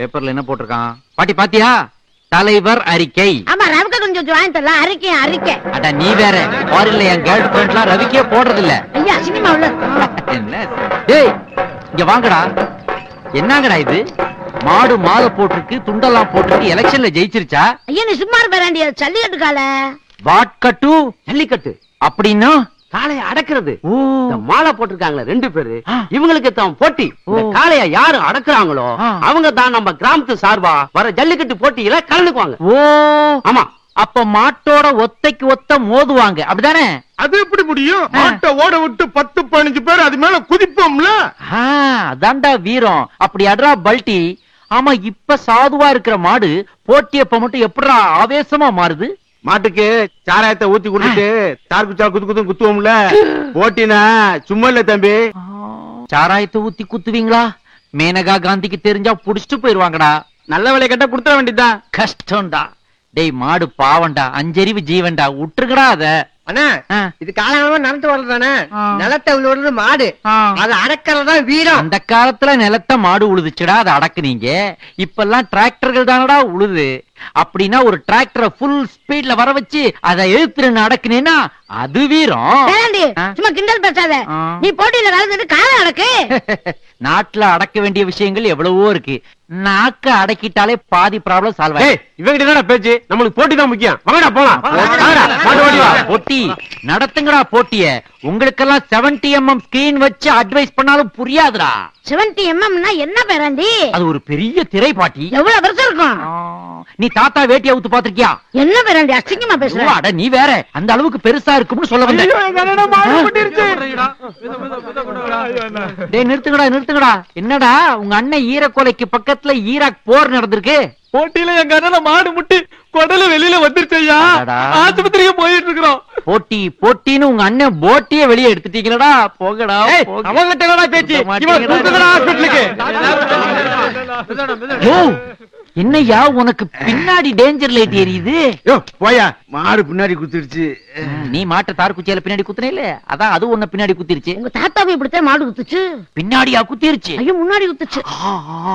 பேப்பர்ல என்ன போட்டிருக்கான் பாட்டி பாத்தியா தலைவர் அறிக்கை ஆமா ரவுக்க கொஞ்சம் வாங்கி தரலாம் அறிக்கை அறிக்கை அட நீ வேற ஃபாரின்ல என் கேர்ள் ஃபிரெண்ட்லாம் ரவிக்கே போடுறது இல்ல ஐயா சினிமா உள்ள என்ன டேய் இங்க வாங்கடா என்னங்கடா இது மாடு மாலை போட்டிருக்கு துண்டெல்லாம் போட்டிருக்கு எலெக்ஷன்ல ஜெயிச்சிருச்சா ஐயா நீ சும்மா இருப்பாண்டி சல்லிக்கட்டு கால வாட்கட்டு ஜல்லிக்கட்டு அப்படின்னா காளைய அடக்குறது ஓ இந்த மாலை போட்டிருக்காங்களே ரெண்டு பேரு ஆ. இவங்களுக்கு தான் போட்டி இந்த ஓ. காளைய யாரு அடக்குறாங்களோ ஆ. அவங்க தான் நம்ம கிராமத்து சார்பா வர ஜல்லிக்கட்டு போட்டியில கலந்துக்குவாங்க ஓ ஆமா அப்ப மாட்டோட ஒத்தைக்கு ஒத்த மோதுவாங்க அப்படிதானே அது எப்படி முடியும் ஆ. மாட்டை ஓட விட்டு பத்து பதினஞ்சு பேர் அது மேல குதிப்போம்ல ஆ, அதான்டா வீரம் அப்படி அட்ரா பல்டி ஆமா இப்ப சாதுவா இருக்கிற மாடு போட்டியப்ப மட்டும் எப்படிடா ஆவேசமா மாறுது மாட்டுக்கு சாராயத்தை ஊத்தி குடிச்சிட்டு தார் குச்சா குத்து குத்து குத்துவோம்ல போட்டினா சும்மா இல்ல தம்பி ஆ, சாராயத்தை ஊத்தி குத்துவீங்களா மேனகா காந்திக்கு தெரிஞ்சா புடிச்சிட்டு போயிருவாங்கடா நல்ல வேலை கட்ட கொடுத்துட வேண்டியதுதான் கஷ்டம்டா டேய் மாடு பாவம்டா அஞ்சறிவு ஜீவன்டா விட்டுருக்கடா அத அண்ணா ஆ, இது காலமா நடந்து வர்றதானே ஆ. நிலத்தை விழுறது மாடு ஆ. அது அடக்கிறதா வீரம் அந்த காலத்துல நிலத்த மாடு உழுதுச்சுடா அதை அடக்குனீங்க இப்பெல்லாம் டிராக்டர்கள் தானடா உழுது அப்படின்னா ஒரு டிராக்டரை ஃபுல் ஸ்பீட்ல வர வச்சு அதை எழுத்துருன்னு அடக்குனீன்னா அது வீரம் பேராண்டி ஆ. சும்மா கிண்டல் பேசாத ஆ. நீ போட்டியில கலந்துட்டு காலம் அடக்கு நாட்டுல அடக்க வேண்டிய விஷயங்கள் எவ்வளவோ இருக்கு நாக்க அடக்கிட்டாலே பாதி ப்ராப்ளம் சால்வ் ஏய் இவங்கிட்ட என்னடா பேச்சு நம்மளுக்கு போட்டி தான் முக்கியம் வாங்கடா போலாம் வாங்கடா, மாட்டு ஓடி வா. போட்டி நடத்துங்கடா போட்டிய உங்களுக்கெல்லாம் 70 எம்எம் ஸ்கிரீன் வச்சு அட்வைஸ் பண்ணாலும் புரியாதுடா செவன்டி எம்எம்னா என்ன பேராண்டி அது ஒரு பெரிய திரை பாட்டி எவ்வளவு பெருசா இருக்கும் ஆ, நீ தாத்தா வேட்டி அவுத்து பாத்திருக்கியா என்ன பேராண்டி அசிங்கமா பேசுற ஐயோ, அட நீ வேற அந்த அளவுக்கு பெருசா இருக்கும்னு சொல்ல வந்தேன் டேய் நிறுத்துங்கடா நிறுத்துங்கடா என்னடா உங்க அண்ணன் ஈரக்கோலைக்கு பக்கத்துல ஈராக் போர் நடந்திருக்கு போட்டியில எங்க அண்ணன் மாடு முட்டி குடல வெளியில வந்துருச்சு ஐயா அடடா. ஆஸ்பத்திரிக்கு போயிட்டு இருக்கிறோம் போட்டி போட்டின்னு உங்க அண்ணன் போட்டியே வெளியே எடுத்துட்டீங்களடா போகடா ஏய், போக. அவங்கிட்ட என்னடா பேச்சு விட இவன் மாட்டீங்கடா. தூக்குங்கடா ஹாஸ்பிட்டலுக்கு யோ, என்னய்யா உனக்கு பின்னாடி டேஞ்சர் லைட் எரியுது யோ போயா மாடு பின்னாடி குத்திடுச்சு ம், நீ மாட்ட தார் குச்சியால பின்னாடி குத்துனே இல்ல அதான் அது உன்ன பின்னாடி குத்திருச்சு உங்க தாத்தாவை இப்படித்தான் மாடு குத்துச்சு பின்னாடியா குத்திருச்சு ஐயோ முன்னாடி குத்துச்சு ஆ, ஆ.